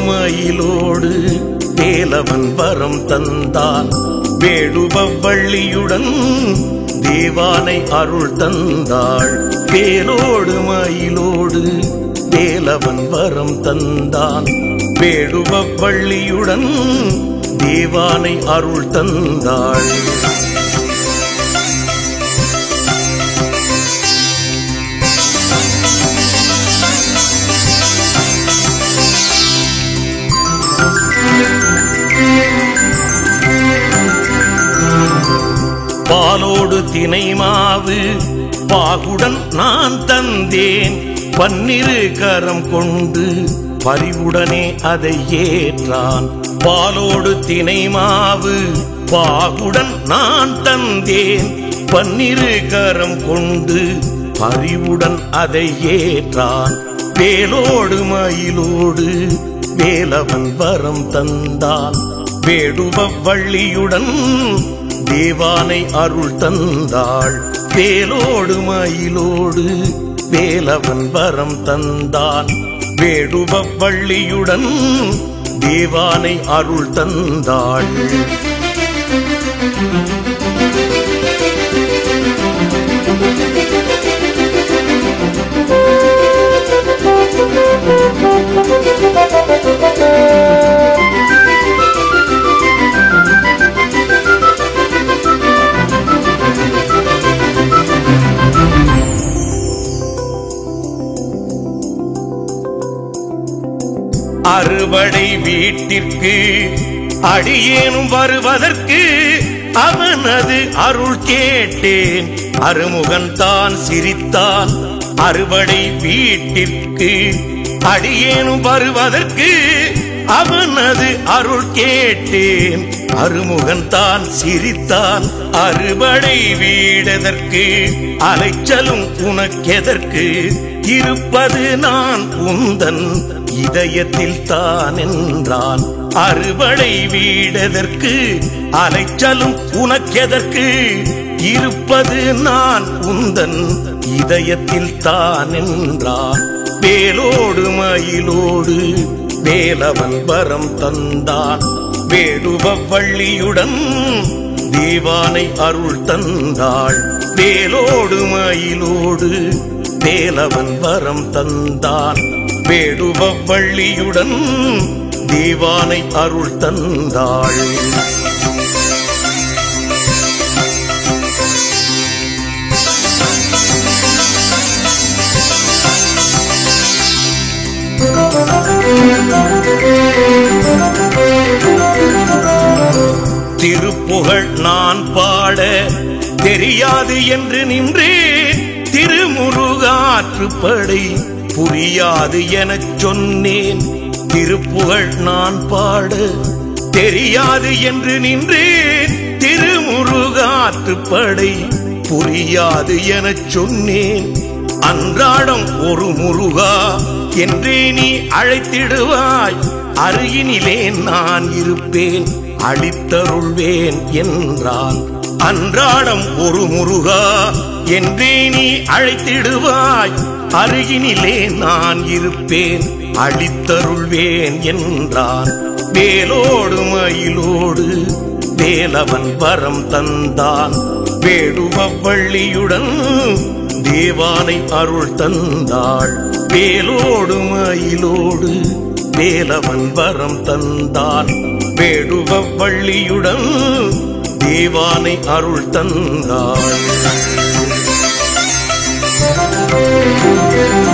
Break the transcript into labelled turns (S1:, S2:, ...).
S1: மயிலோடு வேலவன் வரம் தந்தான் வேடுபவள்ளியுடன் தேவானை அருள் தந்தாள் வேலோடு மயிலோடு வேலவன் வரம் தந்தான் வேடுபவள்ளியுடன் தேவானை அருள் தந்தாள் பாலோடு தினை மாவு பாகுடன் நான் தந்தேன் பன்னிரு கரம் கொண்டு பரிவுடனே அதை ஏற்றான் பாலோடு தினை மாவு பாகுடன் நான் தந்தேன் பன்னிரு கரம் கொண்டு பரிவுடன் அதை ஏற்றான் வேலோடு மயிலோடு வேலவன் வரம் தந்தான் வேடுபவள்ளியுடன் தேவானை அருள் தந்தாள் வேலோடு மயிலோடு வேலவன் வரம் தந்தான் வேடுபவள்ளியுடன் தேவானை அருள் தந்தாள் அறுபடை வீட்டிற்கு அடியேனும் வருவதற்கு அவனது அருள் கேட்டேன் அருமுகன் தான் சிரித்தான் அறுபடை வீட்டிற்கு அடியேனும் வருவதற்கு அவனது அருள் கேட்டேன் அருமுகன் தான் சிரித்தான் அறுபடை வீடதற்கு அலைச்சலும் உனக்கெதற்கு இருப்பது நான் உந்தன் இதயத்தில் தான் என்றான் அறுபடை வீடதற்கு அலைச்சலும் உனக்கெதற்கு இருப்பது நான் உந்தன் இதயத்தில் தான் என்றான் வேலோடு மயிலோடு வேலவன் வரம் தந்தான் வேடுபவள்ளியுடன் தேவானை அருள் தந்தாள் வேலோடு மயிலோடு வேலவன் வரம் தந்தான் வேடுபவள்ளியுடன் தேவானை அருள் தந்தாள் திருப்புகழ் நான் பாட தெரியாது என்று நின்றேன் திருமுருகாற்றுப்படை புரியாது எனச் சொன்னேன் திருப்புகழ் நான் பாட தெரியாது என்று நின்றேன் திருமுருகாற்றுப்படை புரியாது எனச் சொன்னேன் அன்றாடம் ஒரு முருகா என்றே நீ அழைத்திடுவாய் அருகினிலே நான் இருப்பேன் அளித்தருள்வேன் என்றான் அன்றாடம் ஒரு முருகா என்றே நீ அழைத்திடுவாய் அருகினிலே நான் இருப்பேன் அளித்தருள்வேன் என்றான் வேலோடு மயிலோடு வேலவன் வரம் தந்தான் வேடுபவள்ளியுடன் தேவானை அருள் தந்தாள் வேலோடு மயிலோடு வேலவன் வரம் தந்தான் வேடுபவள்ளியுடன் தேவானை அருள் தந்தாள்